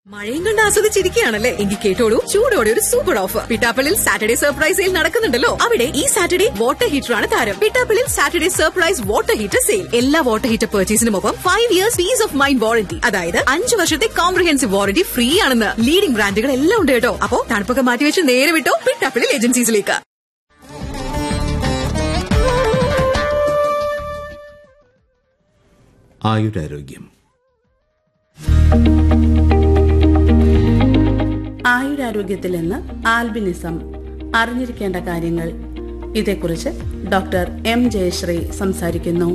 മഴയും കണ്ട് ആസ്വദിച്ചിരിക്കുകയാണല്ലേ എങ്കിൽ കേട്ടോളൂ ചൂടോടെ ഒരു super offer Pittappillil Saturday surprise sale നടക്കുന്നുണ്ടല്ലോ അവിടെ ഈ സാറ്റർഡേ വാട്ടർ ഹീറ്റർ ആണ് താരം Pittappillil Saturday surprise water heater sale എല്ലാ വാട്ടർ ഹീറ്റർ പർച്ചേസിനുമൊപ്പം five years peace of mind warranty അതായത് അഞ്ച് വർഷത്തെ കോംപ്രഹെൻസീവ് വാറന്റി ഫ്രീ ആണെന്ന് ലീഡിംഗ് ബ്രാൻഡുകൾ എല്ലാം ഉണ്ട് കേട്ടോ അപ്പോ തണുപ്പൊക്കെ മാറ്റിവെച്ച് നേരെ വിട്ടോ പിട്ടാപ്പള്ളിൽ ഏജൻസീസിലേക്ക് ആയുരാരോഗ്യം ആയുരാരോഗ്യത്തിൽ നിന്ന് ആൽബിനിസം അറിഞ്ഞിരിക്കേണ്ട കാര്യങ്ങൾ ഇതേക്കുറിച്ച് ഡോക്ടർ എം ജയശ്രീ സംസാരിക്കുന്നു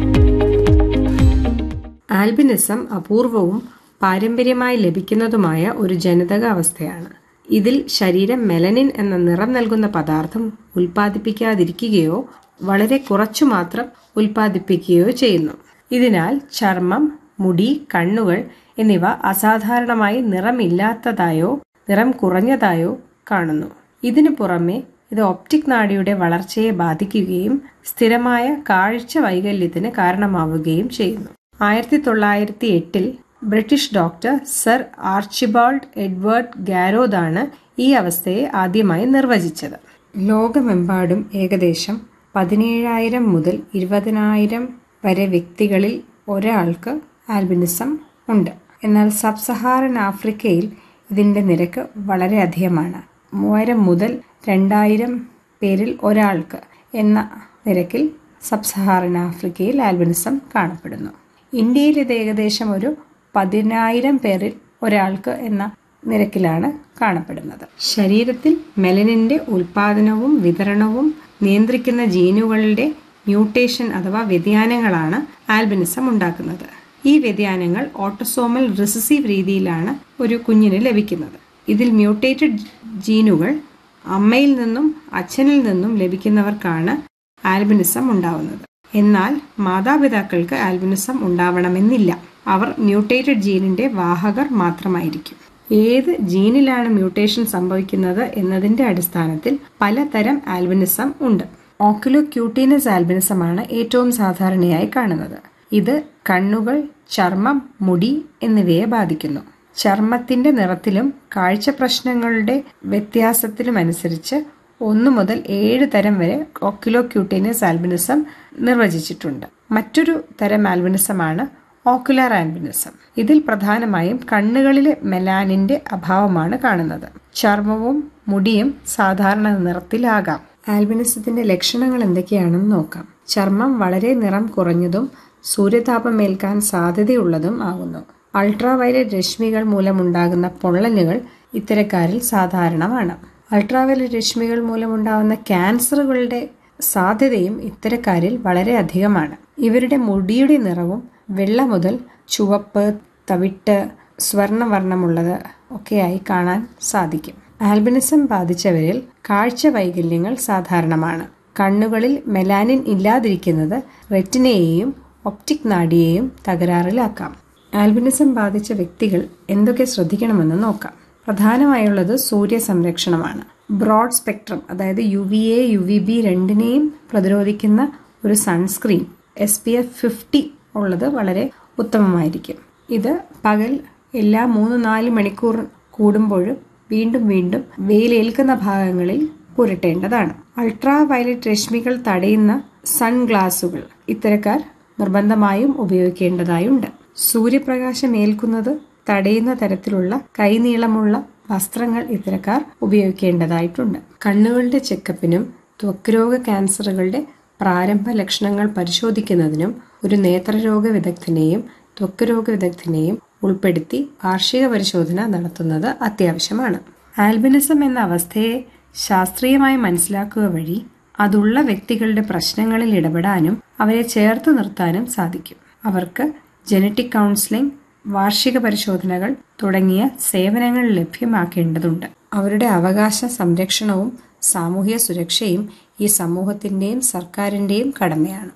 ആൽബിനിസം അപൂർവവും പാരമ്പര്യമായി ലഭിക്കുന്നതുമായ ഒരു ജനിതക അവസ്ഥയാണ് ഇതിൽ ശരീരം മെലനിൻ എന്ന നിറം നൽകുന്ന പദാർത്ഥം ഉൽപ്പാദിപ്പിക്കാതിരിക്കുകയോ വളരെ കുറച്ചു മാത്രം ഉൽപ്പാദിപ്പിക്കുകയോ ചെയ്യുന്നു ഇതിനാൽ ചർമ്മം മുടി കണ്ണുകൾ എന്നിവ അസാധാരണമായി നിറമില്ലാത്തതായോ നിറം കുറഞ്ഞതായോ കാണുന്നു ഇതിനു പുറമെ ഇത് ഒപ്റ്റിക് നാഡിയുടെ വളർച്ചയെ ബാധിക്കുകയും സ്ഥിരമായ കാഴ്ച വൈകല്യത്തിന് കാരണമാവുകയും ചെയ്യുന്നു ആയിരത്തി തൊള്ളായിരത്തി എട്ടിൽ British doctor sir Archibald Edward ഗാരോദാണ് ഈ അവസ്ഥയെ ആദ്യമായി നിർവചിച്ചത് ലോകമെമ്പാടും ഏകദേശം പതിനേഴായിരം മുതൽ ഇരുപതിനായിരം വരെ വ്യക്തികളിൽ ഒരാൾക്ക് ആൽബിനിസം ഉണ്ട് എന്നാൽ സബ് സഹാറൻ ആഫ്രിക്കയിൽ ഇതിന്റെ നിരക്ക് വളരെ അധികമാണ് മൂവായിരം മുതൽ രണ്ടായിരം പേരിൽ ഒരാൾക്ക് എന്ന നിരക്കിൽ സബ് സഹാറൻ ആഫ്രിക്കയിൽ ആൽബിനിസം കാണപ്പെടുന്നു ഇന്ത്യയിൽ ഇത് ഏകദേശം ഒരു പതിനായിരം പേരിൽ ഒരാൾക്ക് എന്ന നിരക്കിലാണ് കാണപ്പെടുന്നത് ശരീരത്തിൽ മെലനിന്റെ ഉൽപാദനവും വിതരണവും നിയന്ത്രിക്കുന്ന ജീനുകളുടെ മ്യൂട്ടേഷൻ അഥവാ വ്യതിയാനങ്ങളാണ് ആൽബിനിസം ഉണ്ടാക്കുന്നത് ഈ വ്യതിയാനങ്ങൾ ഓട്ടോസോമൽ റിസസീവ് രീതിയിലാണ് ഒരു കുഞ്ഞിന് ലഭിക്കുന്നത് ഇതിൽ മ്യൂട്ടേറ്റഡ് ജീനുകൾ അമ്മയിൽ നിന്നും അച്ഛനിൽ നിന്നും ലഭിക്കുന്നവർക്കാണ് ആൽബിനിസം ഉണ്ടാവുന്നത് എന്നാൽ മാതാപിതാക്കൾക്ക് ആൽബിനിസം ഉണ്ടാവണമെന്നില്ല അവർ മ്യൂട്ടേറ്റഡ് ജീനിന്റെ വാഹകർ മാത്രമായിരിക്കും ഏത് ജീനിലാണ് മ്യൂട്ടേഷൻ സംഭവിക്കുന്നത് എന്നതിന്റെ അടിസ്ഥാനത്തിൽ പലതരം ആൽബിനിസം ഉണ്ട് ഓക്കുലോ ക്യൂട്ടീനസ് ആൽബിനിസമാണ് ഏറ്റവും സാധാരണയായി കാണുന്നത് ഇത് കണ്ണുകൾ ചർമ്മം മുടി എന്നിവയെ ബാധിക്കുന്നു ചർമ്മത്തിന്റെ നിറത്തിലും കാഴ്ച പ്രശ്നങ്ങളുടെ വ്യത്യാസത്തിലുമനുസരിച്ച് ഒന്നു മുതൽ ഏഴ് തരം വരെ ഓക്കുലോ ക്യൂട്ടീനസ് ആൽബിനിസം നിർവചിച്ചിട്ടുണ്ട് മറ്റൊരു തരം ആൽബിനിസമാണ് ഓക്കുലാർ ആൽബിനിസം ഇതിൽ പ്രധാനമായും കണ്ണുകളിലെ മെലാനിന്റെ അഭാവമാണ് കാണുന്നത് ചർമ്മവും മുടിയും സാധാരണ നിറത്തിലാകാം ആൽബിനിസത്തിന്റെ ലക്ഷണങ്ങൾ എന്തൊക്കെയാണെന്ന് നോക്കാം ചർമ്മം വളരെ നിറം കുറഞ്ഞതും സൂര്യതാപമേൽക്കാൻ സാധ്യതയുള്ളതും ആകുന്നു അൾട്രാവയലറ്റ് രശ്മികൾ മൂലമുണ്ടാകുന്ന പൊള്ളലുകൾ ഇത്തരക്കാരിൽ സാധാരണമാണ് അൾട്രാവയലറ്റ് രശ്മികൾ മൂലമുണ്ടാകുന്ന ക്യാൻസറുകളുടെ സാധ്യതയും ഇത്തരക്കാരിൽ വളരെ അധികമാണ് ഇവരുടെ മുടിയുടെ നിറവും വെള്ള മുതൽ ചുവപ്പ് തവിട്ട് സ്വർണ്ണവർണ്ണമുള്ളത് ഒക്കെയായി കാണാൻ സാധിക്കും ആൽബിനിസം ബാധിച്ചവരിൽ കാഴ്ച വൈകല്യങ്ങൾ സാധാരണമാണ് കണ്ണുകളിൽ മെലാനിൻ ഇല്ലാതിരിക്കുന്നത് റെറ്റിനയെയും ഒപ്റ്റിക് നാഡിയെയും തകരാറിലാക്കാം ആൽബിനിസം ബാധിച്ച വ്യക്തികൾ എന്തൊക്കെ ശ്രദ്ധിക്കണമെന്ന് നോക്കാം പ്രധാനമായുള്ളത് സൂര്യ സംരക്ഷണമാണ് ബ്രോഡ് സ്പെക്ട്രം അതായത് U V A U V B രണ്ടിനെയും പ്രതിരോധിക്കുന്ന ഒരു sunscreen S P F fifty ഉള്ളത് വളരെ ഉത്തമമായിരിക്കും ഇത് പകൽ എല്ലാ മൂന്ന് നാല് മണിക്കൂർ കൂടുമ്പോഴും വീണ്ടും വീണ്ടും വെയിലേൽക്കുന്ന ഭാഗങ്ങളിൽ പുരട്ടേണ്ടതാണ് അൾട്രാ വയലറ്റ് രശ്മികൾ തടയുന്ന സൺഗ്ലാസുകൾ ഇത്തരക്കാർ നിർബന്ധമായും ഉപയോഗിക്കേണ്ടതായുണ്ട് സൂര്യപ്രകാശം ഏൽക്കുന്നത് തടയുന്ന തരത്തിലുള്ള കൈനീളമുള്ള വസ്ത്രങ്ങൾ ഇത്തരക്കാർ ഉപയോഗിക്കേണ്ടതായിട്ടുണ്ട് കണ്ണുകളുടെ ചെക്കപ്പിനും ത്വക്ക് രോഗ ക്യാൻസറുകളുടെ പ്രാരംഭ ലക്ഷണങ്ങൾ പരിശോധിക്കുന്നതിനും ഒരു നേത്രരോഗ വിദഗ്ധനെയും ത്വക്ക് രോഗ വിദഗ്ധനെയും ഉൾപ്പെടുത്തി വാർഷിക പരിശോധന നടത്തുന്നത് അത്യാവശ്യമാണ് ആൽബിനിസം എന്ന അവസ്ഥയെ ശാസ്ത്രീയമായി മനസ്സിലാക്കുക വഴി അതുള്ള വ്യക്തികളുടെ പ്രശ്നങ്ങളിൽ ഇടപെടാനും അവരെ ചേർത്ത് നിർത്താനും സാധിക്കും അവർക്ക് ജനറ്റിക് കൗൺസിലിംഗ് വാർഷിക പരിശോധനകൾ തുടങ്ങിയ സേവനങ്ങൾ ലഭ്യമാക്കേണ്ടതുണ്ട് അവരുടെ അവകാശ സംരക്ഷണവും സാമൂഹ്യ സുരക്ഷയും ഈ സമൂഹത്തിന്റെയും സർക്കാരിന്റെയും കടമയാണ്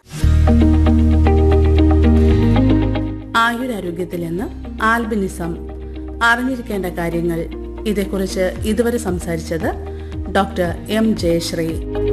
ആയുരാരോഗ്യത്തിൽ നിന്ന് ആൽബിനിസം അറിഞ്ഞിരിക്കേണ്ട കാര്യങ്ങൾ ഇതേക്കുറിച്ച് ഇതുവരെ സംസാരിച്ചത് ഡോക്ടർ എം ജയശ്രീ